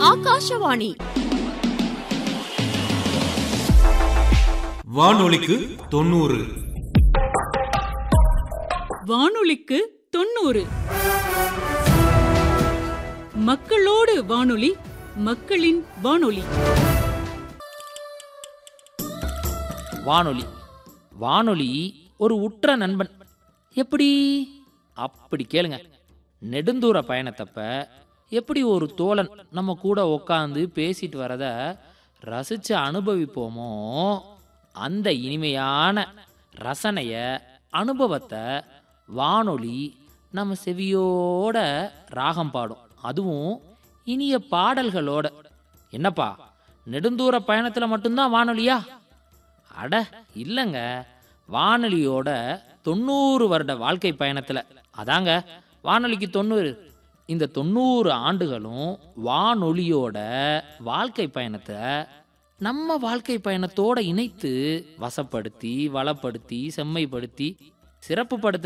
ஆகாஷவாணி வானொலிக்கு தொண்ணூறு வானொலிக்கு தொண்ணூறு மக்களோடு வானொலி மக்களின் வானொலி வானொலி வானொலி ஒரு உற்ற நண்பன் எப்படி அப்படி கேளுங்க நெடுந்தூர பயணத்தப்ப எப்படி ஒரு தோழன் நம்ம கூட உக்காந்து பேசிட்டு வரத ரசிச்சு அனுபவிப்போமோ அந்த இனிமையான ரசனைய அனுபவத்தை வானொலி நம்ம செவியோட ராகம் பாடும் அதுவும் இனிய பாடல்களோட என்னப்பா நெடுந்தூர பயணத்தில் மட்டும்தான் வானொலியா அட இல்லைங்க வானொலியோட தொண்ணூறு வருட வாழ்க்கை பயணத்தில் அதாங்க வானொலிக்கு தொண்ணூறு இந்த தொண்ணூறு ஆண்டுகளும் வானொலியோட வாழ்க்கை பயணத்தை நம்ம வாழ்க்கை பயணத்தோட இணைத்து வசப்படுத்தி வளப்படுத்தி செம்மைப்படுத்தி சிறப்புப்படுத்த